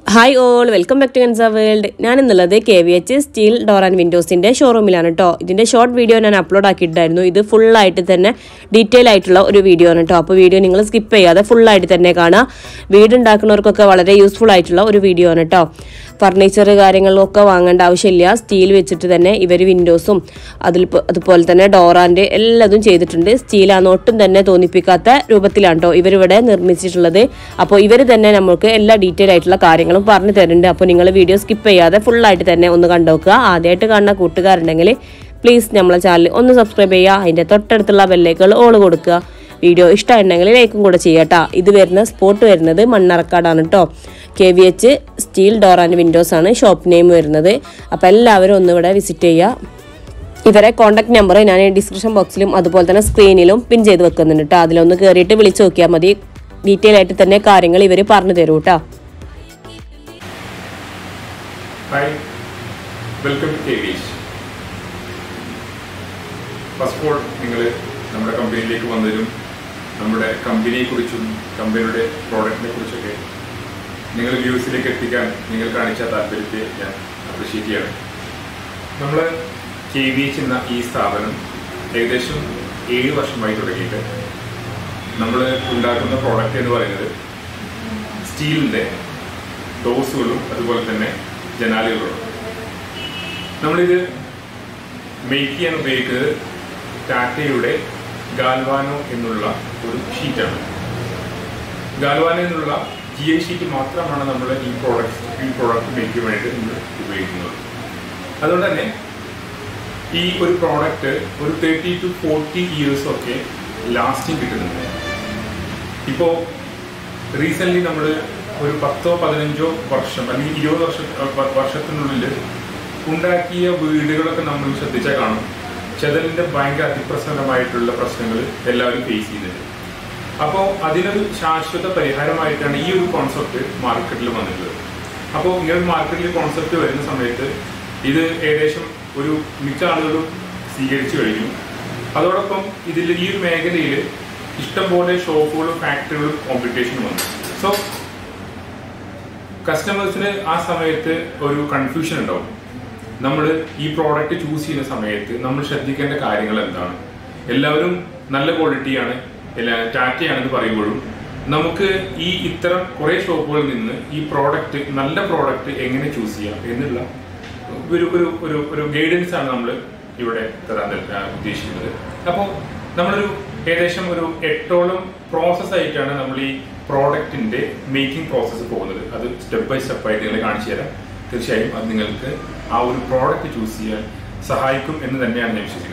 Hi all welcome back to Kansa World ഞാൻ ഇന്നുള്ളത് K V H steel door and വിൻഡോസിൻ്റെ ഷോറൂമിലാണ് കേട്ടോ ഇതിൻ്റെ ഷോർട്ട് വീഡിയോ ഞാൻ അപ്ലോഡ് ആക്കിയിട്ടായിരുന്നു ഇത് ഫുള്ളായിട്ട് തന്നെ ഡീറ്റെയിൽ ആയിട്ടുള്ള ഒരു വീഡിയോ ആണ് കേട്ടോ അപ്പോൾ വീഡിയോ നിങ്ങൾ സ്കിപ്പ് ചെയ്യാതെ ഫുള്ളായിട്ട് തന്നെ കാണുക വീട് ഉണ്ടാക്കുന്നവർക്കൊക്കെ വളരെ യൂസ്ഫുൾ ആയിട്ടുള്ള ഒരു വീഡിയോ ആണ് കേട്ടോ ഫർണിച്ചർ കാര്യങ്ങളൊക്കെ വാങ്ങേണ്ട ആവശ്യമില്ല സ്റ്റീൽ വെച്ചിട്ട് തന്നെ ഇവർ വിൻഡോസും അതിൽ പ- അതുപോലെ തന്നെ ഡോറാൻ്റെ എല്ലാതും ചെയ്തിട്ടുണ്ട് സ്റ്റീലാന്ന് ഒട്ടും തന്നെ തോന്നിപ്പിക്കാത്ത രൂപത്തിലാണ് കേട്ടോ ഇവരിവിടെ നിർമ്മിച്ചിട്ടുള്ളത് അപ്പോൾ ഇവർ തന്നെ നമുക്ക് എല്ലാ ഡീറ്റെയിൽ ആയിട്ടുള്ള കാര്യങ്ങളും പറഞ്ഞു തരുന്നുണ്ട് അപ്പോൾ നിങ്ങൾ വീഡിയോ സ്കിപ്പ് ചെയ്യാതെ ഫുള്ളായിട്ട് തന്നെ ഒന്ന് കണ്ടു നോക്കുക ആദ്യമായിട്ട് കാണുന്ന കൂട്ടുകാരുണ്ടെങ്കിൽ പ്ലീസ് നമ്മളെ ചാനൽ ഒന്ന് സബ്സ്ക്രൈബ് ചെയ്യുക അതിൻ്റെ തൊട്ടടുത്തുള്ള ബെല്ലേക്കുകൾ ഓൾ കൊടുക്കുക വീഡിയോ ഇഷ്ടമുണ്ടെങ്കിൽ ലൈക്കും കൂടെ ചെയ്യാട്ടോ ഇത് വരുന്ന സ്പോട്ട് വരുന്നത് മണ്ണറക്കാടാണ് കേട്ടോ K V H steel door and windows ആണ് ഷോപ്പ് നെയിം വരുന്നത് അപ്പോൾ എല്ലാവരും ഒന്ന് ഇവിടെ വിസിറ്റ് ചെയ്യുക ഇവരെ കോൺടാക്ട് നമ്പർ ഞാൻ ഡിസ്ക്രിപ്ഷൻ ബോക്സിലും അതുപോലെ തന്നെ സ്ക്രീനിലും പിൻ ചെയ്ത് വെക്കുന്നുണ്ട് കേട്ടോ അതിലൊന്ന് കയറിയിട്ട് വിളിച്ച് നോക്കിയാൽ മതി ഡീറ്റെയിൽ ആയിട്ട് തന്നെ കാര്യങ്ങൾ ഇവർ പറഞ്ഞു തരൂ കേട്ടോ hi welcome to K V H first of all നിങ്ങൾ നമ്മുടെ കമ്പനിയിലേക്ക് വന്നതിലും നമ്മുടെ കമ്പനിയെക്കുറിച്ചും കമ്പനിയുടെ പ്രോഡക്റ്റിനെ കുറിച്ചൊക്കെ നിങ്ങൾ വ്യൂസിലേക്ക് എത്തിക്കാൻ നിങ്ങൾ കാണിച്ച താല്പര്യത്തെ ഞാൻ അപ്രിഷ്യേറ്റ് ചെയ്യണം നമ്മൾ കെ വി എച്ച് എന്ന ഈ സ്ഥാപനം ഏകദേശം ഏഴ് വർഷമായി തുടങ്ങിയിട്ട് നമ്മൾ ഉണ്ടാക്കുന്ന പ്രോഡക്റ്റ് എന്ന് പറയുന്നത് സ്റ്റീലിൻ്റെ ഡോസുകളും അതുപോലെ തന്നെ ജനാലുകളും നമ്മളിത് മേക്ക് ചെയ്യാൻ ഉപയോഗിക്കുന്നത് ടാറ്റയുടെ ഗാൽവാനോ എന്നുള്ള ഒരു ഷീറ്റാണ് ഗാൽവാനോ എന്നുള്ള ജി ഐ ഷീറ്റ് മാത്രമാണ് നമ്മൾ ഈ പ്രോഡക്റ്റ് ഈ പ്രോഡക്റ്റ് മേക്ക് ചെയ്യാൻ വേണ്ടിയിട്ട് നമ്മൾ ഉപയോഗിക്കുന്നത് അതുകൊണ്ട് തന്നെ ഈ ഒരു പ്രോഡക്റ്റ് ഒരു തേർട്ടി ടു ഫോർട്ടി ഇയേഴ്സ് ഒക്കെ ലാസ്റ്റിംഗ് കിട്ടുന്നുണ്ട് ഇപ്പോൾ റീസെന്റ് നമ്മൾ ഒരു പത്തോ പതിനഞ്ചോ വർഷം അല്ലെങ്കിൽ ഇരുപത് വർഷം വ- വർഷത്തിനുള്ളിൽ ഉണ്ടാക്കിയ വീടുകളൊക്കെ നമ്മൾ ശ്രദ്ധിച്ചാൽ കാണും ചെതലിന്റെ ഭയങ്കര അതിപ്രസന്നമായിട്ടുള്ള പ്രശ്നങ്ങൾ എല്ലാവരും ഫേസ് ചെയ്യുന്നുണ്ട് അപ്പോൾ അതിനൊരു ശാശ്വത പരിഹാരമായിട്ടാണ് ഈ ഒരു കോൺസെപ്റ്റ് മാർക്കറ്റിൽ വന്നിട്ടുള്ളത് അപ്പോൾ ഇങ്ങനെ ഒരു മാർക്കറ്റിൽ കോൺസെപ്റ്റ് വരുന്ന സമയത്ത് ഇത് ഏകദേശം ഒരു മിക്ക ആളുകളും സ്വീകരിച്ചു കഴിഞ്ഞു അതോടൊപ്പം ഇതിൽ ഈ ഒരു മേഖലയിൽ ഇഷ്ടംപോലെ ഷോപ്പുകളും ഫാക്ടറികളും കോമ്പറ്റീഷനും വന്നു സോ കസ്റ്റമേഴ്സിന് ആ സമയത്ത് ഒരു കൺഫ്യൂഷൻ ഉണ്ടാവും നമ്മൾ ഈ പ്രോഡക്റ്റ് ചൂസ് ചെയ്യുന്ന സമയത്ത് നമ്മൾ ശ്രദ്ധിക്കേണ്ട കാര്യങ്ങൾ എന്താണ് എല്ലാവരും നല്ല ക്വാളിറ്റിയാണ് എല്ലാ- ടാറ്റയാണെന്ന് പറയുമ്പോഴും നമുക്ക് ഈ ഇത്തരം കുറെ ഷോപ്പുകളിൽ നിന്ന് ഈ പ്രോഡക്റ്റ് നല്ല പ്രോഡക്റ്റ് എങ്ങനെ ചൂസ് ചെയ്യാം എന്നുള്ള ഒരു ഒരു ഒരു ഒരു ഗൈഡൻസ് ആണ് നമ്മൾ ഇവിടെ തരാൻ ത- ആ, ഉദ്ദേശിക്കുന്നത് അപ്പോൾ നമ്മളൊരു ഏകദേശം ഒരു എട്ടോളം പ്രോസസ് ആയിട്ടാണ് നമ്മൾ ഈ പ്രോഡക്റ്റിന്റെ മേക്കിംഗ് പ്രോസസ്സ് പോകുന്നത് അത് സ്റ്റെപ്പ് ബൈ സ്റ്റെപ്പ് ആയിട്ട് നിങ്ങളെ കാണിച്ചു തരാം തീർച്ചയായും അത് നിങ്ങൾക്ക് ആ ഒരു പ്രോഡക്റ്റ് ചൂസ് ചെയ്യാൻ സഹായിക്കും എന്ന് തന്നെയാണ് ഞാൻ വിശ്വസിക്കുന്നത്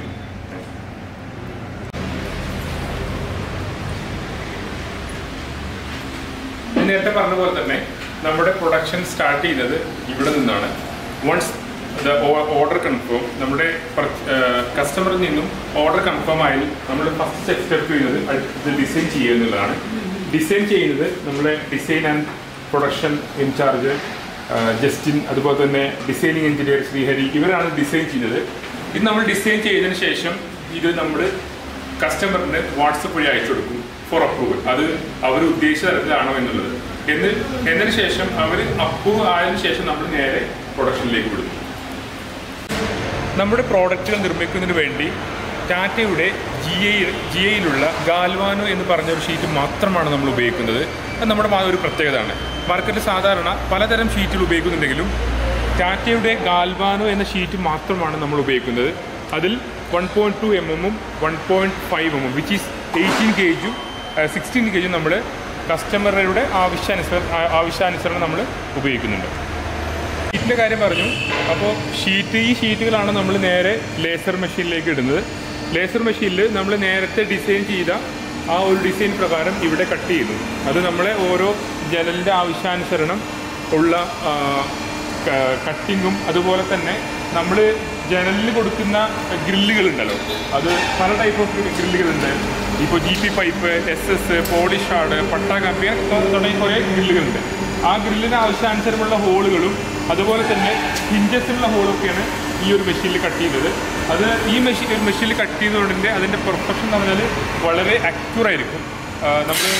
ഞാൻ നേരത്തെ പറഞ്ഞ പോലെ തന്നെ നമ്മുടെ പ്രൊഡക്ഷൻ സ്റ്റാർട്ട് ചെയ്യുന്നത് ഇവിടെ നിന്നാണ് വൺസ് ദ ഓർഡർ കൺഫേം നമ്മുടെ കസ്റ്റമറിൽ നിന്നും ഓർഡർ കൺഫേം ആയാൽ നമ്മൾ ഫസ്റ്റ് സ്റ്റെപ്പ് ചെയ്യുന്നത് ഇത് ഡിസൈൻ ചെയ്യുക എന്നുള്ളതാണ് ഡിസൈൻ ചെയ്യുന്നത് നമ്മുടെ design and production incharge Justin അതുപോലെ തന്നെ ഡിസൈനിങ് എഞ്ചിനീയർ ശ്രീഹരി ഇവരാണ് ഡിസൈൻ ചെയ്യുന്നത് ഇത് നമ്മൾ ഡിസൈൻ ചെയ്തതിന് ശേഷം ഇത് നമ്മൾ കസ്റ്റമറിന് വാട്സപ്പ് വഴി അയച്ചു കൊടുക്കും ഫോർ അപ്രൂവൽ അത് അവർ ഉദ്ദേശിച്ച തരത്തിലാണോ എന്നുള്ളത് എന്ന് എന്നതിന് ശേഷം അവർ അപ്രൂവ് ആയതിനു ശേഷം നമ്മൾ നേരെ പ്രൊഡക്ഷനിലേക്ക് വിടും നമ്മുടെ പ്രോഡക്റ്റുകൾ നിർമ്മിക്കുന്നതിന് വേണ്ടി ടാറ്റയുടെ ജി ഐ ജി ഐയിലുള്ള ഗാൽവാനോ എന്ന് പറഞ്ഞ ഒരു ഷീറ്റ് മാത്രമാണ് നമ്മൾ ഉപയോഗിക്കുന്നത് അത് നമ്മുടെ മാ- ഒരു പ്രത്യേകതയാണ് മാർക്കറ്റിൽ സാധാരണ പലതരം ഷീറ്റുകൾ ഉപയോഗിക്കുന്നുണ്ടെങ്കിലും ടാറ്റയുടെ ഗാൽവാനോ എന്ന ഷീറ്റ് മാത്രമാണ് നമ്മൾ ഉപയോഗിക്കുന്നത് അതിൽ വൺ പോയിൻറ്റ് ടു എം എമ്മും വൺ പോയിൻറ്റ് ഫൈവ് എമ്മും വിച്ച് ഈസ് എയ്റ്റീൻ കെ ജിയും സിക്സ്റ്റീൻ കെ ജിയും നമ്മൾ കസ്റ്റമറുടെ ആവശ്യാനുസരണം ആ- ആവശ്യാനുസരണം നമ്മൾ ഉപയോഗിക്കുന്നുണ്ട് ഷീറ്റിന്റെ കാര്യം പറഞ്ഞു അപ്പോൾ ഷീറ്റ് ഈ ഷീറ്റുകളാണ് നമ്മൾ നേരെ ലേസർ മെഷീനിലേക്ക് ഇടുന്നത് ലേസർ മെഷീനിൽ നമ്മൾ നേരത്തെ ഡിസൈൻ ചെയ്ത ആ ഒരു ഡിസൈൻ പ്രകാരം ഇവിടെ കട്ട് ചെയ്യുന്നു അത് നമ്മളെ ഓരോ ജനലിൻ്റെ ആവശ്യാനുസരണം ഉള്ള കട്ടിങ്ങും അതുപോലെ തന്നെ നമ്മൾ ജനലിൽ കൊടുക്കുന്ന ഗ്രില്ലുകൾ ഉണ്ടല്ലോ അത് പല ടൈപ്പ് ഓഫ് ഗ്രില്ലുകളുണ്ട് ഇപ്പോൾ G P pipe S S polish hard പട്ട കമ്പി തുടങ്ങി കുറേ ഗ്രില്ലുകളുണ്ട് ആ ഗ്രില്ലിന് ആവശ്യാനുസരമുള്ള ഹോളുകളും അതുപോലെ തന്നെ ഹിഞ്ചസിനുള്ള ഹോളൊക്കെയാണ് ഈ ഒരു മെഷീനിൽ കട്ട് ചെയ്യുന്നത് അത് ഈ മെഷീൻ മെഷീനിൽ കട്ട് ചെയ്യുന്നതുകൊണ്ടിൻ്റെ അതിൻ്റെ പെർഫെക്ഷൻ എന്ന് പറഞ്ഞാൽ വളരെ അക്യൂർ ആയിരിക്കും നമ്മൾ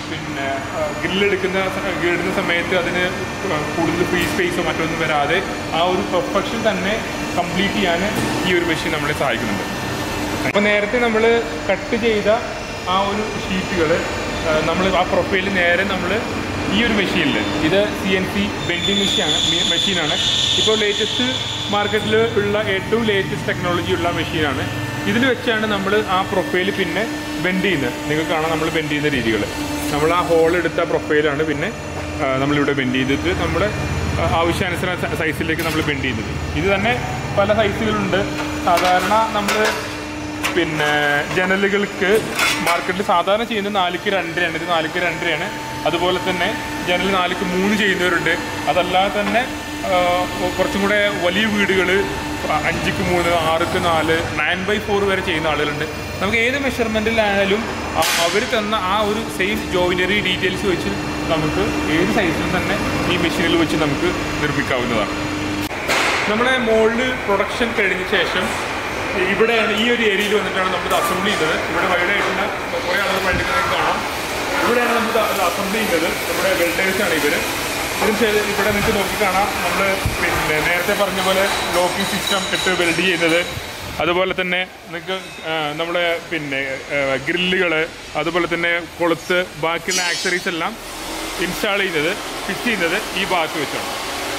പിന്നെ ഗ്രില്ലെടുക്കുന്ന ഗ്രില്ലിടുന്ന സമയത്ത് അതിന് കൂടുതൽ ഫ്രീ സ്പേസോ മറ്റൊന്നും വരാതെ ആ ഒരു പെർഫെക്ഷൻ തന്നെ കംപ്ലീറ്റ് ചെയ്യാൻ ഈ ഒരു മെഷീൻ നമ്മളെ സഹായിക്കുന്നുണ്ട് അപ്പോൾ നേരത്തെ നമ്മൾ കട്ട് ചെയ്ത ആ ഒരു ഷീറ്റുകൾ നമ്മൾ ആ പ്രൊഫൈൽ നേരെ നമ്മൾ ഈ ഒരു മെഷീനിൽ ഇത് സി എൻ സി ബെൻഡിങ് മെഷീനാണ് മെഷീനാണ് ഇപ്പോൾ ലേറ്റസ്റ്റ് മാർക്കറ്റിൽ ഉള്ള ഏറ്റവും ലേറ്റസ്റ്റ് ടെക്നോളജി ഉള്ള മെഷീനാണ് ഇതിൽ വെച്ചാണ് നമ്മൾ ആ പ്രൊഫൈൽ പിന്നെ ബെൻഡ് ചെയ്യുന്നത് നിങ്ങൾക്ക് കാണാം നമ്മൾ ബെൻഡ് ചെയ്യുന്ന രീതികൾ നമ്മൾ ആ ഹോൾ എടുത്ത പ്രൊഫൈലാണ് പിന്നെ ആ, നമ്മളിവിടെ ബെൻഡ് ചെയ്തിട്ട് നമ്മുടെ ആ, ആവശ്യാനുസരണം സ- സൈസിലേക്ക് നമ്മൾ ബെൻഡ് ചെയ്യുന്നത് ഇത് തന്നെ പല സൈസുകളുണ്ട് സാധാരണ നമ്മൾ പിന്നെ ജനലുകൾക്ക് മാർക്കറ്റിൽ സാധാരണ ചെയ്യുന്നത് നാലിക്ക് രണ്ടരയാണ് ഇത് നാലിക്ക് രണ്ടരയാണ് അതുപോലെ തന്നെ ജനൽ നാലിക്ക് മൂന്ന് ചെയ്യുന്നവരുണ്ട് അതല്ലാതെ തന്നെ ആ, കുറച്ചും കൂടെ വലിയ വീടുകൾ അഞ്ചിക്ക് മൂന്ന് ആറുക്ക് നാല് നയൻ ബൈ ഫോർ വരെ ചെയ്യുന്ന ആളുകളുണ്ട് നമുക്ക് ഏത് മെഷർമെൻറ്റിലായാലും അവർ തന്ന ആ ഒരു സെയിം ജോയിനറി ഡീറ്റെയിൽസ് വെച്ച് നമുക്ക് ഏത് സൈസിലും തന്നെ ഈ മെഷീനിൽ വെച്ച് നമുക്ക് നിർമ്മിക്കാവുന്നതാണ് നമ്മുടെ മോൾഡ് പ്രൊഡക്ഷൻ കഴിഞ്ഞ ശേഷം ഇവിടെയാണ് ഈ ഒരു ഏരിയയിൽ വന്നിട്ടാണ് നമ്മൾ അസംബിൾ ചെയ്തത് ഇവിടെ വൈഡ് ആയിട്ടുള്ള കുറേ ആളുകൾ പണ്ടിക്കുന്നത് കാണാം ഇവിടെയാണ് നമ്മൾ ഇത് അസംബിൾ ചെയ്യുന്നത് നമ്മുടെ വെൽഡേഴ്സാണ് ഇവർ ഇതിന് ശേഷം ഇവിടെ നിങ്ങൾക്ക് നോക്കി കാണാം നമ്മൾ പിന്നെ നേരത്തെ പറഞ്ഞ പോലെ ലോക്കിംഗ് സിസ്റ്റം ഇട്ട് വെൽഡ് ചെയ്യുന്നത് അതുപോലെ തന്നെ നിങ്ങൾക്ക് നമ്മുടെ പിന്നെ ഗ്രില്ലുകൾ അതുപോലെ തന്നെ കൊളുത്ത് ബാക്കിയുള്ള ആക്സറീസ് എല്ലാം ഇൻസ്റ്റാൾ ചെയ്യുന്നത് ഫിറ്റ് ചെയ്യുന്നത് ഈ ഭാഗത്ത് വെച്ചാണ്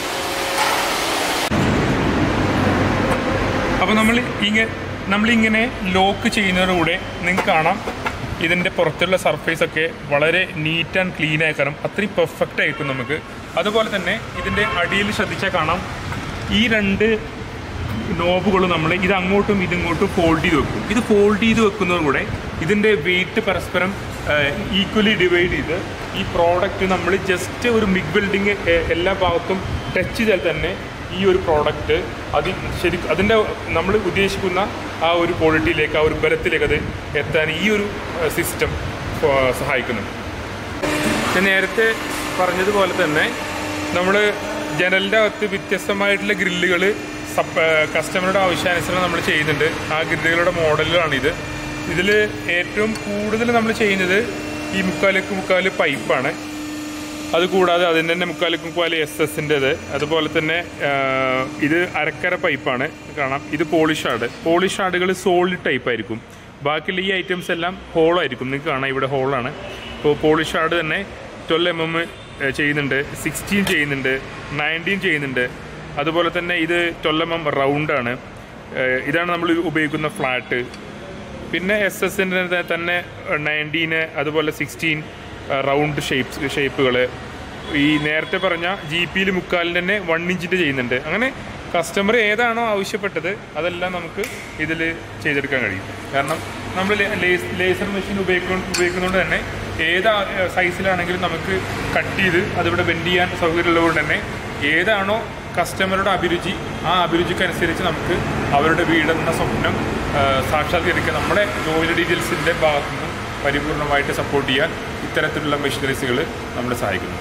അപ്പോൾ നമ്മൾ ഇങ്ങനെ നമ്മളിങ്ങനെ ലോക്ക് ചെയ്യുന്നതിലൂടെ നിങ്ങൾക്ക് കാണാം ഇതിൻ്റെ പുറത്തുള്ള സർഫേസ് ഒക്കെ വളരെ നീറ്റ് ആൻഡ് ക്ലീൻ ആയി കാരണം അത്രയും പെർഫെക്റ്റ് ആയിരിക്കും നമുക്ക് അതുപോലെ തന്നെ ഇതിൻ്റെ അടിയിൽ ശ്രദ്ധിച്ചാൽ കാണാം ഈ രണ്ട് നോബുകൾ നമ്മൾ ഇത് അങ്ങോട്ടും ഇതിങ്ങോട്ടും ഫോൾഡ് ചെയ്ത് വെക്കും ഇത് ഫോൾഡ് ചെയ്ത് വെക്കുന്നതോടുകൂടെ ഇതിൻ്റെ വെയിറ്റ് പരസ്പരം ഈക്വലി ഡിവൈഡ് ചെയ്ത് ഈ പ്രോഡക്റ്റ് നമ്മൾ ജസ്റ്റ് ഒരു മിഗ് ബിൽഡിങ് എല്ലാ ഭാഗത്തും ടച്ച് ചെയ്താൽ തന്നെ ഈ ഒരു പ്രോഡക്റ്റ് അത് ശരി അതിൻ്റെ നമ്മൾ ഉദ്ദേശിക്കുന്ന ആ ഒരു ക്വാളിറ്റിയിലേക്ക് ആ ഒരു ബലത്തിലേക്ക് അത് എത്താൻ ഈ ഒരു സിസ്റ്റം സഹായിക്കുന്നുണ്ട് ഞാൻ നേരത്തെ പറഞ്ഞതുപോലെ തന്നെ നമ്മൾ ജനലിൻ്റെ അകത്ത് വ്യത്യസ്തമായിട്ടുള്ള ഗ്രില്ലുകൾ സപ്പ് കസ്റ്റമറുടെ ആവശ്യാനുസരണം നമ്മൾ ചെയ്യുന്നുണ്ട് ആ ഗ്രില്ലുകളുടെ മോഡലുകളാണിത് ഇതിൽ ഏറ്റവും കൂടുതൽ നമ്മൾ ചെയ്യുന്നത് ഈ മുക്കാലേക്ക് മുക്കാല് പൈപ്പാണ് അതുകൂടാതെ അതിൻ്റെ തന്നെ മുക്കാലേക്ക് മുക്കാല് എസ് എസിൻ്റെത് അതുപോലെ തന്നെ ആ, ഇത് അരക്കര പൈപ്പാണ് കാണാം ഇത് പോളിഷ് ആഡ് പോളിഷ് ആഡുകൾ സോളിഡ് ടൈപ്പ് ആയിരിക്കും ബാക്കിയുള്ള ഈ ഐറ്റംസ് എല്ലാം ഹോളായിരിക്കും നിങ്ങൾക്ക് കാണാം ഇവിടെ ഹോളാണ് ഇപ്പോൾ പോളിഷ് ആഡ് തന്നെ ട്വൽവ് എം എം ചെയ്യുന്നുണ്ട് സിക്സ്റ്റീൻ ചെയ്യുന്നുണ്ട് നയൻറ്റീൻ ചെയ്യുന്നുണ്ട് അതുപോലെ തന്നെ ഇത് ട്വൽവ് എം എം റൗണ്ടാണ് ഇതാണ് നമ്മൾ ഉപയോഗിക്കുന്ന ഫ്ലാറ്റ് പിന്നെ എസ് എസിൻ്റെ തന്നെ നയൻറ്റീന് അതുപോലെ സിക്സ്റ്റീൻ റൗണ്ട് ഷേപ്സ് ഷേപ്പുകൾ ഈ നേരത്തെ പറഞ്ഞ ജി പിയിൽ മുക്കാലിന് തന്നെ വൺ ഇഞ്ചിൻ്റെ ചെയ്യുന്നുണ്ട് അങ്ങനെ കസ്റ്റമർ ഏതാണോ ആവശ്യപ്പെട്ടത് അതെല്ലാം നമുക്ക് ഇതിൽ ചെയ്തെടുക്കാൻ കഴിയും കാരണം നമ്മൾ ലേസർ മെഷീൻ ഉപയോഗിക്കുന്ന ഉപയോഗിക്കുന്നതുകൊണ്ട് തന്നെ ഏത് സൈസിലാണെങ്കിലും നമുക്ക് കട്ട് ചെയ്ത് അതിവിടെ ബെൻഡ് ചെയ്യാൻ സൗകര്യമുള്ളതുകൊണ്ട് തന്നെ ഏതാണോ കസ്റ്റമറുടെ അഭിരുചി ആ അഭിരുചിക്കനുസരിച്ച് നമുക്ക് അവരുടെ വീടെന്ന സ്വപ്നം ആ, സാക്ഷാത്കരിക്കാൻ നമ്മുടെ ജോലി ഡീറ്റെയിൽസിൻ്റെ ഭാഗത്തു നിന്നും പരിപൂർണമായിട്ട് സപ്പോർട്ട് ചെയ്യാൻ ഇത്തരത്തിലുള്ള മെഷീനറീസുകൾ നമ്മളെ സഹായിക്കുന്നു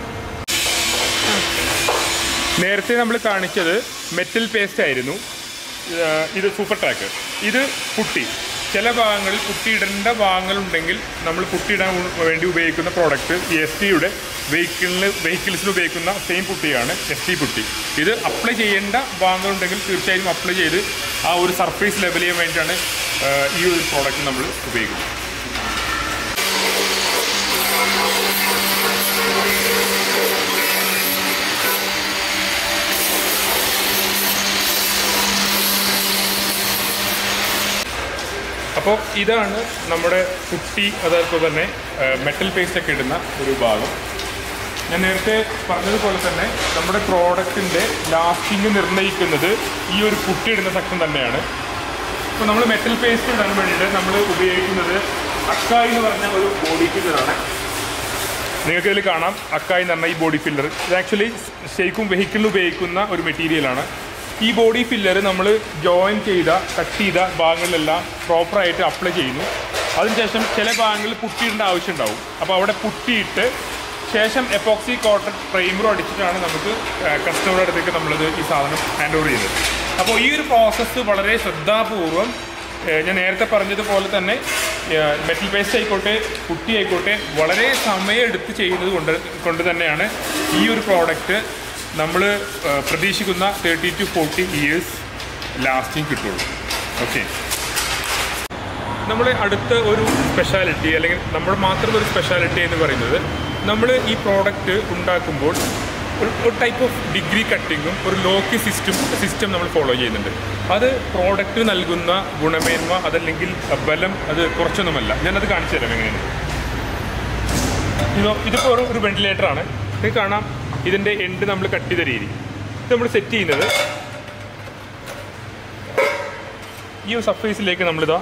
നേരത്തെ നമ്മൾ കാണിച്ചത് മെറ്റൽ പേസ്റ്റ് ആയിരുന്നു ആ, ഇത് സൂപ്പർ ട്രാക്ക് ഇത് പുട്ടി ചില ഭാഗങ്ങളിൽ പുട്ടിയിടേണ്ട ഭാഗങ്ങളുണ്ടെങ്കിൽ നമ്മൾ പുട്ടിയിടാൻ ഉ- വേണ്ടി ഉപയോഗിക്കുന്ന പ്രോഡക്റ്റ് എസ് ടിയുടെ വെഹിക്കിളിന് വെഹിക്കിൾസിന് ഉപയോഗിക്കുന്ന സെയിം പുട്ടിയാണ് എസ് ടി പുട്ടി ഇത് അപ്ലൈ ചെയ്യേണ്ട ഭാഗങ്ങളുണ്ടെങ്കിൽ തീർച്ചയായും അപ്ലൈ ചെയ്ത് ആ ഒരു സർഫേസ് ലെവൽ ചെയ്യാൻ വേണ്ടിയിട്ടാണ് ആ, ഈ ഒരു പ്രോഡക്റ്റ് നമ്മൾ ഉപയോഗിക്കുന്നത് അപ്പോൾ ഇതാണ് നമ്മുടെ കുട്ടി അതേപോലെ തന്നെ മെറ്റൽ പേസ്റ്റ് ഒക്കെ ഇടുന്ന ഒരു ഭാഗം ഞാൻ നേരത്തെ പറഞ്ഞതുപോലെ തന്നെ നമ്മുടെ പ്രോഡക്റ്റിൻ്റെ ലാസ്റ്റിംഗ് നിർണ്ണയിക്കുന്നത് ഈ ഒരു കുട്ടി ഇടുന്ന സെക്ഷൻ തന്നെയാണ് ഇപ്പോൾ നമ്മൾ മെറ്റൽ പേസ്റ്റ് ഇടാൻ വേണ്ടിയിട്ട് നമ്മൾ ഉപയോഗിക്കുന്നത് അക്കായി എന്ന് പറഞ്ഞ ഒരു ബോഡി ഫില്ലറാണ് നിങ്ങൾക്ക് ഇതിൽ കാണാം അക്കായി എന്ന് പറഞ്ഞ ഈ ബോഡി ഫില്ലർ ഇത് ആക്ച്വലി ഷെയ്ക്കും വെഹിക്കിളിൽ ഉപയോഗിക്കുന്ന ഒരു മെറ്റീരിയലാണ് ഈ ബോഡി ഫില്ലർ നമ്മൾ ജോയിൻ ചെയ്ത കട്ട് ചെയ്ത ഭാഗങ്ങളിലെല്ലാം പ്രോപ്പറായിട്ട് അപ്ലൈ ചെയ്യുന്നു അതിനുശേഷം ചില ഭാഗങ്ങളിൽ പുട്ടിയിടേണ്ട ആവശ്യം ഉണ്ടാവും അപ്പോൾ അവിടെ പുട്ടിയിട്ട് ശേഷം എപ്പോക്സി കോട്ടൺ പ്രൈമറും അടിച്ചിട്ടാണ് നമുക്ക് കസ്റ്റമറുടെ അടുത്തേക്ക് നമ്മളത് ഈ സാധനം ഹാൻഡ് ഓവർ ചെയ്യുന്നത് അപ്പോൾ ഈ ഒരു പ്രോസസ്സ് വളരെ ശ്രദ്ധാപൂർവം ഏഹ് ഞാൻ നേരത്തെ പറഞ്ഞതുപോലെ തന്നെ മെറ്റൽ പേസ്റ്റ് ആയിക്കോട്ടെ പുട്ടി ആയിക്കോട്ടെ വളരെ സമയമെടുത്ത് ചെയ്യുന്നത് കൊണ്ട് കൊണ്ട് തന്നെയാണ് ഈ ഒരു പ്രോഡക്റ്റ് നമ്മൾ പ്രതീക്ഷിക്കുന്ന thirty to forty years lasting കിട്ടുള്ളൂ ഓക്കെ നമ്മൾ അടുത്ത ഒരു സ്പെഷ്യാലിറ്റി അല്ലെങ്കിൽ നമ്മൾ മാത്രം ഒരു സ്പെഷ്യാലിറ്റി എന്ന് പറയുന്നത് നമ്മൾ ഈ പ്രോഡക്റ്റ് ഉണ്ടാക്കുമ്പോൾ ഒരു ഒരു ടൈപ്പ് ഓഫ് ഡിഗ്രി കട്ടിങ്ങും ഒരു ലോക്കി സിസ്റ്റം സിസ്റ്റം നമ്മൾ ഫോളോ ചെയ്യുന്നുണ്ട് അത് പ്രോഡക്റ്റ് നൽകുന്ന ഗുണമേന്മ അതല്ലെങ്കിൽ ബലം അത് കുറച്ചൊന്നുമല്ല ഞാനത് കാണിച്ചു തരാം എങ്ങനെയാണ് ഇതോ ഇതിപ്പോൾ ഒരു ഒരു വെന്റിലേറ്റർ ആണ് ഇത് കാണാം ഇതിൻ്റെ എൻഡ് നമ്മൾ കട്ട് ചെയ്ത രീതി ഇത് നമ്മൾ സെറ്റ് ചെയ്യുന്നത് ഈ ഒരു സർഫേസിലേക്ക് നമ്മളിതാ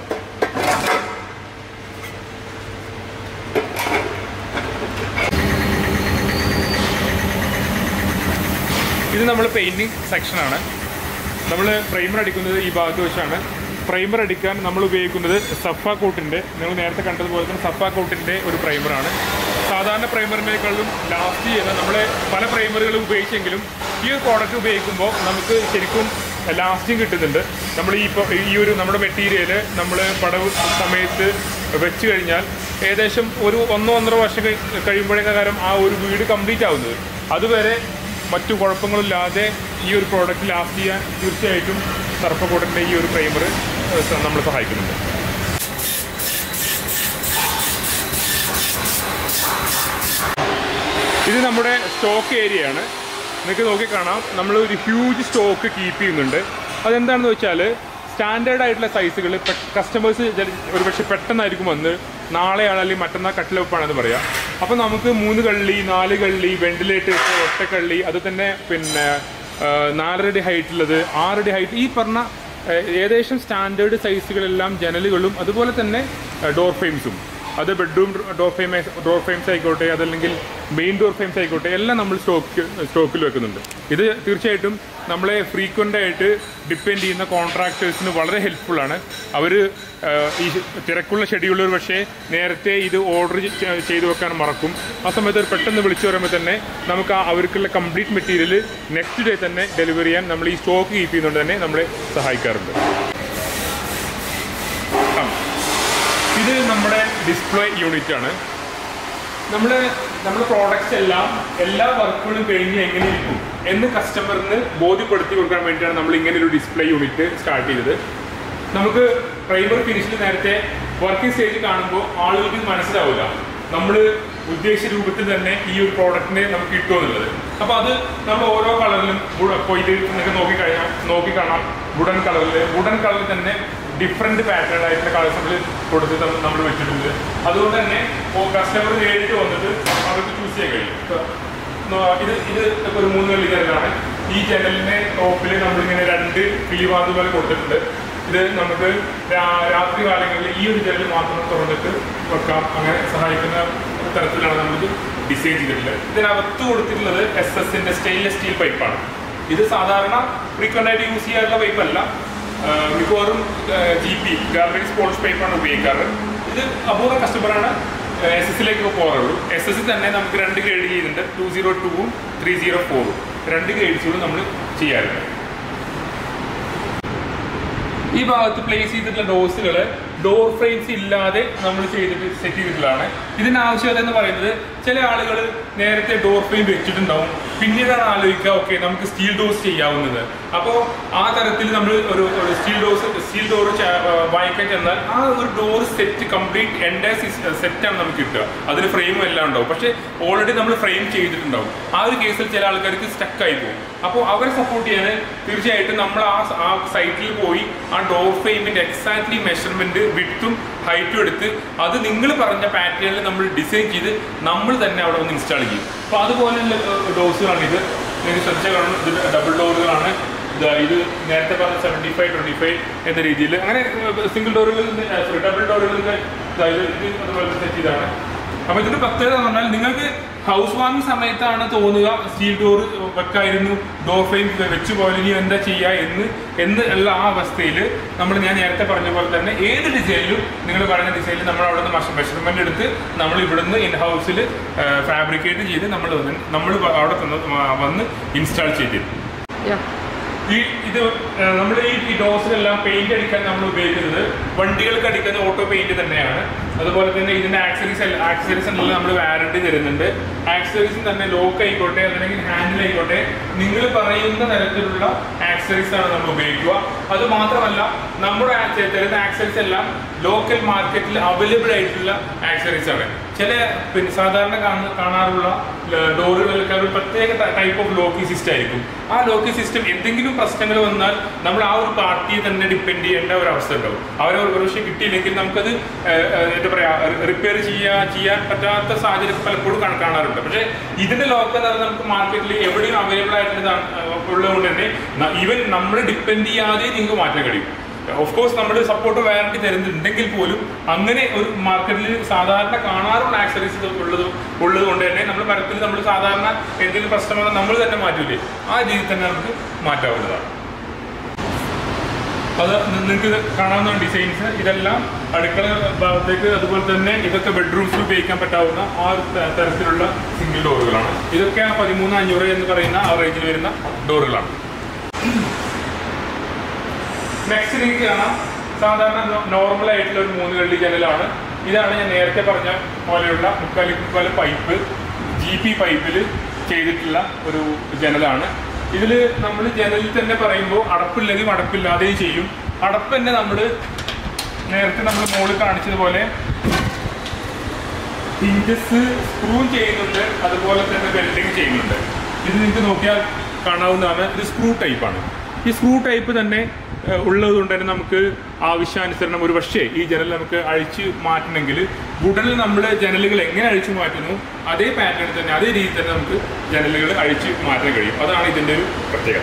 ഇത് നമ്മൾ പെയിൻറ്റിങ് സെക്ഷനാണ് നമ്മൾ പ്രൈമർ അടിക്കുന്നത് ഈ ഭാഗത്ത് വെച്ചാണ് പ്രൈമർ അടിക്കാൻ നമ്മൾ ഉപയോഗിക്കുന്നത് സഫ കോട്ടിൻ്റെ നിങ്ങൾ നേരത്തെ കണ്ടതുപോലെ തന്നെ സഫ കോട്ടിൻ്റെ ഒരു പ്രൈമറാണ് സാധാരണ പ്രൈമറിനേക്കാളും ലാസ്റ്റ് ചെയ്യുന്ന നമ്മൾ പല പ്രൈമറുകളും ഉപയോഗിച്ചെങ്കിലും ഈ ഒരു പ്രോഡക്റ്റ് ഉപയോഗിക്കുമ്പോൾ നമുക്ക് ശരിക്കും ലാസ്റ്റിംഗ് കിട്ടുന്നുണ്ട് നമ്മൾ ഈ ഇപ്പോൾ ഈ ഒരു നമ്മുടെ മെറ്റീരിയൽ നമ്മൾ പടവ് സമയത്ത് വെച്ച് കഴിഞ്ഞാൽ ഏകദേശം ഒരു ഒന്നോ ഒന്നര വർഷം കഴി- കഴിയുമ്പോഴേക്കാരം ആ ഒരു വീട് കംപ്ലീറ്റ് ആവുന്നത് അതുവരെ മറ്റു കുഴപ്പങ്ങളില്ലാതെ ഈ ഒരു പ്രോഡക്റ്റ് ലാസ്റ്റ് ചെയ്യാൻ തീർച്ചയായിട്ടും സർപ്പക്കോട്ടിൻ്റെ ഈ ഒരു പ്രൈമർ നമ്മളെ സഹായിക്കുന്നുണ്ട് ഇത് നമ്മുടെ സ്റ്റോക്ക് ഏരിയയാണ് നിങ്ങൾക്ക് നോക്കിക്കാണാം നമ്മൾ ഒരു ഹ്യൂജ് സ്റ്റോക്ക് കീപ്പ് ചെയ്യുന്നുണ്ട് അതെന്താണെന്ന് വെച്ചാൽ സ്റ്റാൻഡേർഡ് ആയിട്ടുള്ള സൈസുകൾ കസ്റ്റമേഴ്സ് ഒരുപക്ഷെ പെട്ടെന്നായിരിക്കും വന്ന് നാളെയാണ് അല്ലെങ്കിൽ മറ്റന്നാൾ കട്ടിലൊപ്പാണെന്ന് പറയാം അപ്പോൾ നമുക്ക് മൂന്ന് കള്ളി നാല് കള്ളി വെന്റിലേറ്റേഴ്സ് ഒറ്റക്കള്ളി അത് തന്നെ പിന്നെ ആ, നാലരടി ഹൈറ്റുള്ളത് ആറടി ഹൈറ്റ് ഈ പറഞ്ഞ ആ, ഏകദേശം സ്റ്റാൻഡേർഡ് സൈസുകളെല്ലാം ജനലുകളും അതുപോലെ തന്നെ ഡോർ ഫ്രെയിംസും അത് bedroom door frame door frames ആയിക്കോട്ടെ അതല്ലെങ്കിൽ മെയിൻ ഡോർ ഫ്രെയിംസ് ആയിക്കോട്ടെ എല്ലാം നമ്മൾ സ്റ്റോക്ക് സ്റ്റോക്കിൽ വെക്കുന്നുണ്ട് ഇത് തീർച്ചയായിട്ടും നമ്മളെ ഫ്രീക്വൻ്റ് ആയിട്ട് ഡിപ്പെൻഡ് ചെയ്യുന്ന കോൺട്രാക്ടേഴ്സിന് വളരെ ഹെൽപ്ഫുള്ളാണ് അവർ ഈ തിരക്കുള്ള ഷെഡ്യൂളർ പക്ഷേ നേരത്തെ ഇത് ഓർഡർ ചെയ്തു വെക്കാൻ മറക്കും ആ സമയത്ത് അവർ പെട്ടെന്ന് വിളിച്ചു പറയുമ്പോൾ തന്നെ നമുക്ക് ആ അവർക്കുള്ള കംപ്ലീറ്റ് മെറ്റീരിയൽ നെക്സ്റ്റ് ഡേ തന്നെ ഡെലിവറി ചെയ്യാൻ നമ്മൾ ഈ സ്റ്റോക്ക് കീപ്പ് ചെയ്യുന്നതുകൊണ്ട് തന്നെ നമ്മളെ സഹായിക്കാറുണ്ട് ആ. ഇത് നമ്മുടെ ഡിസ്പ്ലേ യൂണിറ്റ് ആണ് നമ്മൾ നമ്മുടെ പ്രോഡക്റ്റ്സ് എല്ലാം എല്ലാ വർക്കുകളും കഴിഞ്ഞ് എങ്ങനെ ഇരിക്കും എന്ന് കസ്റ്റമറിന് ബോധ്യപ്പെടുത്തി കൊടുക്കാൻ വേണ്ടിയിട്ടാണ് നമ്മൾ ഇങ്ങനെ ഒരു ഡിസ്പ്ലേ യൂണിറ്റ് സ്റ്റാർട്ട് ചെയ്തത് നമുക്ക് പ്രൈമർ ഫിനിഷിൽ നേരത്തെ വർക്കിംഗ് സ്റ്റേജ് കാണുമ്പോൾ ആളുകൾക്ക് ഇത് മനസ്സിലാവില്ല നമ്മൾ ഉദ്ദേശിച്ച രൂപത്തിൽ തന്നെ ഈ ഒരു പ്രോഡക്റ്റിനെ നമുക്ക് കിട്ടുമെന്നുള്ളത് അപ്പോൾ അത് നമ്മൾ ഓരോ കളറിലും ഇപ്പോൾ ഇത് നിങ്ങൾക്ക് നോക്കിക്കഴിഞ്ഞാൽ നോക്കിക്കാണാം വുഡൻ കളറിൽ വുഡൻ കളറിൽ തന്നെ ഡിഫറെൻറ്റ് പാറ്റേൺ ആയിട്ടുള്ള കളേഴ്സ് നമ്മൾ കൊടുത്ത് നമ്മ- നമ്മൾ വെച്ചിട്ടുണ്ട് അതുകൊണ്ട് തന്നെ കസ്റ്റമർ നേരിട്ട് വന്നിട്ട് അവർക്ക് ചൂസ് ചെയ്യാൻ കഴിയും ഇപ്പൊ നോ- ഇത് ഇത് ഇപ്പൊ ഒരു മൂന്ന് കള്ളി ജനലാണ് ഈ ജനലിന്റെ ടോപ്പിൽ നമ്മളിങ്ങനെ രണ്ട് കിളിവാത് പോലെ കൊടുത്തിട്ടുണ്ട് ഇത് നമുക്ക് രാ- രാത്രി കാലങ്ങളിൽ ഈ ഒരു ജനൽ മാത്രം തുറന്നിട്ട് വെക്കാം അങ്ങനെ സഹായിക്കുന്ന തരത്തിലാണ് നമ്മളിത് ഡിസൈൻ ചെയ്തിട്ടുള്ളത് ഇതിനകത്ത് കൊടുത്തിട്ടുള്ളത് എസ് എസിന്റെ സ്റ്റെയിൻലെസ് സ്റ്റീൽ പൈപ്പാണ് ഇത് സാധാരണ ഫ്രീക്വൻ്റ് ആയിട്ട് യൂസ് ചെയ്യാറുള്ള പൈപ്പല്ല ആഹ് മിക്കവാറും ജി പി ഗാർബേജ് പോളിഷ് പൈപ്പാണ് ഉപയോഗിക്കാറ് ഇത് അപൂർവ കസ്റ്റമറാണ് എസ് എസിലേക്ക് പോകാറുള്ളൂ എസ് എസ് തന്നെ നമുക്ക് രണ്ട് ഗ്രേഡ് ചെയ്യുന്നുണ്ട് ടു സീറോ ടൂവും ത്രീ സീറോ ഫോറും രണ്ട് ഗ്രേഡ്സുകളും നമ്മൾ ചെയ്യാറുണ്ട് ഈ ഭാഗത്ത് പ്ലേസ് ചെയ്തിട്ടുള്ള ഡോസുകൾ ഡോർ ഫ്രെയിംസ് ഇല്ലാതെ നമ്മൾ ചെയ്തിട്ട് സെറ്റ് ചെയ്തിട്ടുള്ളതാണ് ഇതിന് ആവശ്യകത എന്ന് പറയുന്നത് ചില ആളുകൾ നേരത്തെ ഡോർ ഫ്രെയിം വെച്ചിട്ടുണ്ടാവും പിന്നീടാണ് ആലോചിക്കുക ഓക്കെ നമുക്ക് സ്റ്റീൽ ഡോസ് ചെയ്യാവുന്നത് അപ്പോൾ ആ തരത്തിൽ നമ്മൾ ഒരു ഒരു സ്റ്റീൽ ഡോസ് സ്റ്റീൽ ഡോർ വാങ്ങിക്കാൻ ചെന്നാൽ ആ ഒരു ഡോർ സെറ്റ് കംപ്ലീറ്റ് എൻ്റെ സെറ്റാണ് നമുക്ക് കിട്ടുക അതിന് ഫ്രെയിമും എല്ലാം ഉണ്ടാവും പക്ഷേ ഓൾറെഡി നമ്മൾ ഫ്രെയിം ചെയ്തിട്ടുണ്ടാവും ആ ഒരു കേസിൽ ചില ആൾക്കാർക്ക് സ്റ്റക്കായി പോകും അപ്പോൾ അവരെ സപ്പോർട്ട് ചെയ്യാൻ തീർച്ചയായിട്ടും നമ്മൾ ആ ആ സൈറ്റിൽ പോയി ആ ഡോർ ഫ്രെയിമിന്റെ എക്സാക്ട്ലി മെഷർമെന്റ് വിട്ടും ഹൈറ്റും എടുത്ത് അത് നിങ്ങൾ പറഞ്ഞ പാറ്റേണിൽ നമ്മൾ ഡിസൈൻ ചെയ്ത് നമ്മൾ തന്നെ അവിടെ വന്ന് ഇൻസ്റ്റാൾ ചെയ്യും അപ്പോൾ അതുപോലെയുള്ള ഡോസുകളാണ് ഇത് നിങ്ങൾക്ക് ശ്രദ്ധിച്ചാൽ കാണും ഇത് ഡബിൾ ഡോറുകളാണ് ഇതാ ഇത് നേരത്തെ പറഞ്ഞ സെവൻറ്റി ഫൈവ് ട്വൻറ്റി ഫൈവ് എന്ന രീതിയിൽ അങ്ങനെ സിംഗിൾ ഡോറുകൾ സോറി ഡബിൾ ഡോറുകളിൽ ഇത് ഇത് അതുപോലെ സെറ്റ് ചെയ്താണ് അപ്പൊ ഇതിന്റെ പ്രത്യേകത എന്ന് പറഞ്ഞാൽ നിങ്ങൾക്ക് ഹൗസ് വാമിംഗ് സമയത്താണ് തോന്നുക സ്റ്റീൽ ഡോർ വെക്കായിരുന്നു ഡോർ ഫ്രെയിം വെച്ച് പോലെ ഇനി എന്താ ചെയ്യുക എന്ന് എന്ന് ഉള്ള ആ അവസ്ഥയിൽ നമ്മൾ ഞാൻ നേരത്തെ പറഞ്ഞ പോലെ തന്നെ ഏത് ഡിസൈനിലും നിങ്ങൾ പറഞ്ഞ ഡിസൈനിൽ നമ്മൾ അവിടെ നിന്ന് മെഷർമെന്റ് എടുത്ത് നമ്മൾ ഇവിടുന്ന് ഇൻ ഹൗസിൽ ഫാബ്രിക്കേറ്റ് ചെയ്ത് നമ്മൾ വന്ന് നമ്മൾ അവിടെ തന്ന് വന്ന് ഇൻസ്റ്റാൾ ചെയ്തിരുന്നു ഈ ഇത് നമ്മൾ ഈ ഈ ഡോസിലെല്ലാം പെയിന്റ് അടിക്കാൻ നമ്മൾ ഉപയോഗിക്കുന്നത് വണ്ടികൾക്ക് അടിക്കുന്ന ഓട്ടോ പെയിന്റ് തന്നെയാണ് അതുപോലെ തന്നെ ഇതിന്റെ ആക്സറീസ് ആക്സറീസ് എല്ലാം നമ്മൾ വാറണ്ടി തരുന്നുണ്ട് ആക്സറീസ് തന്നെ ലോക്ക് ആയിക്കോട്ടെ അല്ലെങ്കിൽ ഹാൻഡിൽ ആയിക്കോട്ടെ നിങ്ങൾ പറയുന്ന തരത്തിലുള്ള ആക്സറീസ് ആണ് നമ്മൾ ഉപയോഗിക്കുക അത് മാത്രമല്ല നമ്മുടെ ആ ചെ- തരുന്ന ആക്സറീസ് എല്ലാം ലോക്കൽ മാർക്കറ്റിൽ അവൈലബിൾ ആയിട്ടുള്ള ആക്സറീസ് ആണ് ചില പിന്നെ സാധാരണ കാണ- കാണാറുള്ള ഡോറുകളിലൊക്കെ ഒരു പ്രത്യേക ടൈപ്പ് ഓഫ് ലോക്കിംഗ് സിസ്റ്റം ആയിരിക്കും ആ ലോക്കിംഗ് സിസ്റ്റം എന്തെങ്കിലും പ്രശ്നങ്ങൾ വന്നാൽ നമ്മൾ ആ ഒരു പാർട്ടിയെ തന്നെ ഡിപ്പെൻഡ് ചെയ്യേണ്ട ഒരു അവസ്ഥ ഉണ്ടാവും അവരെ ഒരു പക്ഷേ കിട്ടിയില്ലെങ്കിൽ നമുക്കത് ഏഹ്, ഏഹ്, എന്താ പറയാ റിപ്പയർ ചെയ്യാൻ ചെയ്യാൻ പറ്റാത്ത സാഹചര്യം പലപ്പോഴും കാണ- കാണാറുണ്ട് പക്ഷേ ഇതിന്റെ ലോക്ക് എന്ന് പറഞ്ഞാൽ നമുക്ക് മാർക്കറ്റിൽ എവിടെയും അവൈലബിൾ ആയിട്ടുള്ളതാണ് ഉള്ളതുകൊണ്ട് തന്നെ ഈവൻ നമ്മൾ ഡിപ്പെൻഡ് ചെയ്യാതെ നിങ്ങൾക്ക് മാറ്റാൻ കഴിയും ഓഫ് കോഴ്സ് നമ്മൾ സപ്പോർട്ട് വാറണ്ടി തരുന്നുണ്ടെങ്കിൽ പോലും അങ്ങനെ ഒരു മാർക്കറ്റിൽ സാധാരണ കാണാറുള്ള ആക്സറീസ് ഉള്ളത് ഉള്ളത് കൊണ്ട് തന്നെ നമ്മൾ മരത്തിൽ നമ്മൾ സാധാരണ എന്തെങ്കിലും പ്രശ്നം വന്നാൽ നമ്മൾ തന്നെ മാറ്റൂലേ ആ രീതിയിൽ തന്നെ നമുക്ക് മാറ്റാവുന്നതാണ് അത് നിങ്ങൾക്ക് കാണാവുന്ന ഡിസൈൻസ് ഇതെല്ലാം അടുക്കള ഭാഗത്തേക്ക് അതുപോലെ തന്നെ ഇതൊക്കെ ബെഡ്റൂംസിൽ ഉപയോഗിക്കാൻ പറ്റാവുന്ന ആ ഒരു ത- തരത്തിലുള്ള സിംഗിൾ ഡോറുകളാണ് ഇതൊക്കെ ആ പതിമൂന്ന് അഞ്ഞൂറ് എന്ന് പറയുന്ന ആ റേഞ്ചിൽ വരുന്ന ഡോറുകളാണ് നെക്സ്റ്റ് നിങ്ങൾക്ക് കാണാം സാധാരണ നോർമൽ ആയിട്ടുള്ള ഒരു മൂന്ന് കള്ളി ജനലാണ് ഇതാണ് ഞാൻ നേരത്തെ പറഞ്ഞ പോലെയുള്ള മുക്കാലി മുക്കാൽ പൈപ്പ് ജി പി പൈപ്പിൽ ചെയ്തിട്ടുള്ള ഒരു ജനലാണ് ഇതിൽ നമ്മൾ ജനലിൽ തന്നെ പറയുമ്പോൾ അടപ്പില്ലെങ്കിൽ അടപ്പില്ലാതെയും ചെയ്യും അടപ്പ് തന്നെ നമ്മൾ നേരത്തെ നമ്മൾ മുകളിൽ കാണിച്ചതുപോലെ ഹിഞ്ചസ് സ്ക്രൂ ചെയ്യുന്നുണ്ട് അതുപോലെ തന്നെ വെൽഡിങ് ചെയ്യുന്നുണ്ട് ഇത് നിങ്ങൾക്ക് നോക്കിയാൽ കാണാവുന്നതാണ് ഇത് സ്ക്രൂ ടൈപ്പാണ് ഈ സ്ക്രൂ ടൈപ്പ് തന്നെ ഏഹ്, ഉള്ളത് കൊണ്ട് തന്നെ നമുക്ക് ആവശ്യാനുസരണം ഒരു പക്ഷേ ഈ ജനൽ നമുക്ക് അഴിച്ച് മാറ്റണമെങ്കിൽ ഉടനെ നമ്മൾ ജനലുകൾ എങ്ങനെ അഴിച്ചു മാറ്റുന്നു അതേ പാറ്റേൺ തന്നെ അതേ രീതിയിൽ തന്നെ നമുക്ക് ജനലുകൾ അഴിച്ച് മാറ്റാൻ കഴിയും അതാണ് ഇതിൻ്റെ ഒരു പ്രത്യേകത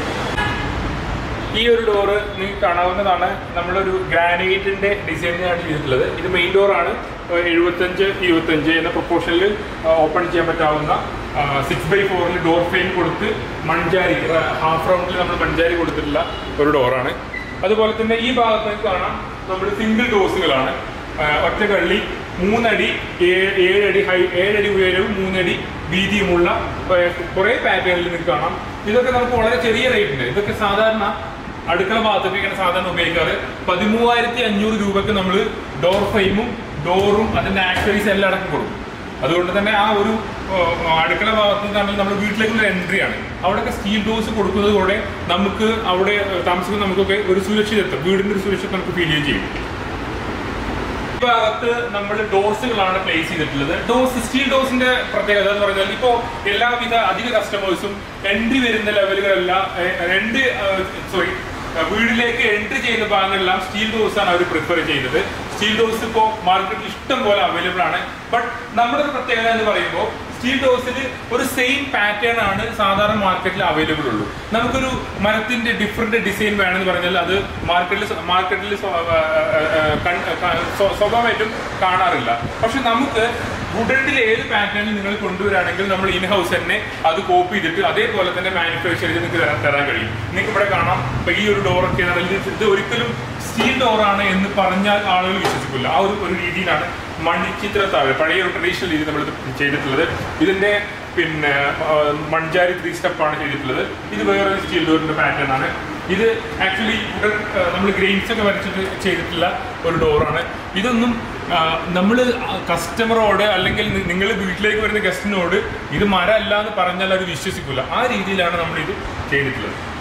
ഈ ഒരു ഡോറ് നിങ്ങൾക്ക് കാണാവുന്നതാണ് നമ്മളൊരു ഗ്രാനൈറ്റിന്റെ ഡിസൈനിലാണ് ചെയ്തിട്ടുള്ളത് ഇത് മെയിൻ ഡോറാണ് എഴുപത്തഞ്ച് ഇരുപത്തഞ്ച് എന്ന പ്രൊപ്പോർഷനിൽ ഓപ്പൺ ചെയ്യാൻ പറ്റാവുന്ന സിക്സ് ബൈ ഫോറിൽ ഡോർ ഫ്രെയിം കൊടുത്ത് മൺജാരി ഹാഫ് റൗണ്ടിൽ നമ്മൾ മൺജാരി കൊടുത്തിട്ടുള്ള ഒരു ഡോറാണ് അതുപോലെ തന്നെ ഈ ഭാഗത്ത് നിങ്ങൾക്ക് കാണാം നമ്മൾ സിംഗിൾ ഡോസുകളാണ് ഒറ്റ കള്ളി മൂന്നടി ഏ- ഏഴടി ഹൈ ഏഴടി ഉയരവും മൂന്നടി വീതിയുമുള്ള കുറെ പാറ്റേണിൽ നിങ്ങൾക്ക് കാണാം ഇതൊക്കെ നമുക്ക് വളരെ ചെറിയ റേറ്റിന് ഇതൊക്കെ സാധാരണ അടുക്കള ഭാഗത്തൊക്കെയാണ് സാധാരണ ഉപയോഗിക്കാറ് പതിമൂവായിരത്തി അഞ്ഞൂറ് രൂപയ്ക്ക് നമ്മൾ ഡോർ ഫ്രെയിമും ഡോറും അതിന്റെ ആക്സറീസ് എല്ലാം അടക്കം കൊടുക്കും അതുകൊണ്ട് തന്നെ ആ ഒരു ഓ, അടുക്കള ഭാഗത്ത് നിന്നാണെങ്കിൽ നമ്മൾ വീട്ടിലേക്കുള്ള എൻട്രി ആണ് അവിടെയൊക്കെ സ്റ്റീൽ ഡോസ് കൊടുക്കുന്നതോടെ നമുക്ക് അവിടെ താമസിക്കുന്ന നമുക്കൊക്കെ ഒരു സുരക്ഷിതത്വം വീടിന്റെ ഒരു സുരക്ഷിതത്വം നമുക്ക് ഫീൽ ചെയ്യുകയും ചെയ്യും ഈ ഭാഗത്ത് നമ്മൾ ഡോസുകളാണ് പ്ലേസ് ചെയ്തിട്ടുള്ളത് ഡോസ് സ്റ്റീൽ ഡോസിന്റെ പ്രത്യേകത എന്ന് പറഞ്ഞാൽ ഇപ്പോ എല്ലാവിധ അധിക കസ്റ്റമേഴ്സും എൻട്രി വരുന്ന ലെവലുകളെല്ലാം രണ്ട് സോറി വീടിലേക്ക് എൻട്രി ചെയ്യുന്ന ഭാഗങ്ങളെല്ലാം സ്റ്റീൽ ഡോസ് ആണ് അവർ പ്രിഫർ ചെയ്യുന്നത് സ്റ്റീൽ ഡോസ് ഇപ്പോൾ മാർക്കറ്റിൽ ഇഷ്ടം പോലെ അവൈലബിൾ ആണ് ബട്ട് നമ്മുടെ ഒരു പ്രത്യേകത എന്ന് പറയുമ്പോൾ സ്റ്റീൽ ഡോസിൽ ഒരു സെയിം പാറ്റേൺ ആണ് സാധാരണ മാർക്കറ്റിൽ അവൈലബിൾ ഉള്ളൂ നമുക്കൊരു മരത്തിന്റെ ഡിഫറെന്റ് ഡിസൈൻ വേണമെന്ന് പറഞ്ഞാൽ അത് മാർക്കറ്റിൽ മാർക്കറ്റിൽ സ്വാഭാവികമായിട്ടും കാണാറില്ല പക്ഷെ നമുക്ക് വുഡഡിൽ ഏത് പാറ്റേണിൽ നിങ്ങൾ കൊണ്ടുവരാണെങ്കിൽ നമ്മൾ ഇൻ ഹൗസ് തന്നെ അത് കോപ്പി ചെയ്തിട്ട് അതേപോലെ തന്നെ മാനുഫാക്ചർ ചെയ്ത് നിങ്ങൾക്ക് തരാൻ- തരാൻ കഴിയും നിങ്ങൾക്ക് ഇവിടെ കാണാം ഇപ്പൊ ഈ ഒരു ഡോറൊക്കെ ആണെങ്കിൽ ഇത് ഇത് ഒരിക്കലും സ്റ്റീൽ ഡോറാണ് എന്ന് പറഞ്ഞാൽ ആളുകൾ വിശ്വസിക്കില്ല ആ ഒരു ഒരു രീതിയിലാണ് മണിച്ചിത്ര താഴെ പഴയ ഒരു ട്രഡീഷണൽ രീതി നമ്മൾ ചെയ്തിട്ടുള്ളത് ഇതിന്റെ പിന്നെ ആ, മൺജാരി ത്രീ സ്റ്റെപ്പാണ് ചെയ്തിട്ടുള്ളത് ഇത് വേറൊരു സ്റ്റീൽ ഡോറിന്റെ പാറ്റേൺ ആണ് ഇത് ആക്ച്വലി ഇവിടെ നമ്മൾ ഗ്രെയിൻസ് ഒക്കെ വരച്ചിട്ട് ചെയ്തിട്ടുള്ള ഒരു ഡോറാണ് ഇതൊന്നും നമ്മൾ കസ്റ്റമറോട് അല്ലെങ്കിൽ നിങ്ങൾ വീട്ടിലേക്ക് വരുന്ന ഗസ്റ്റിനോട് ഇത് മരമല്ല എന്ന് പറഞ്ഞാൽ അവർ വിശ്വസിക്കില്ല ആ രീതിയിലാണ് നമ്മൾ ഇത് ചെയ്തിട്ടുള്ളത്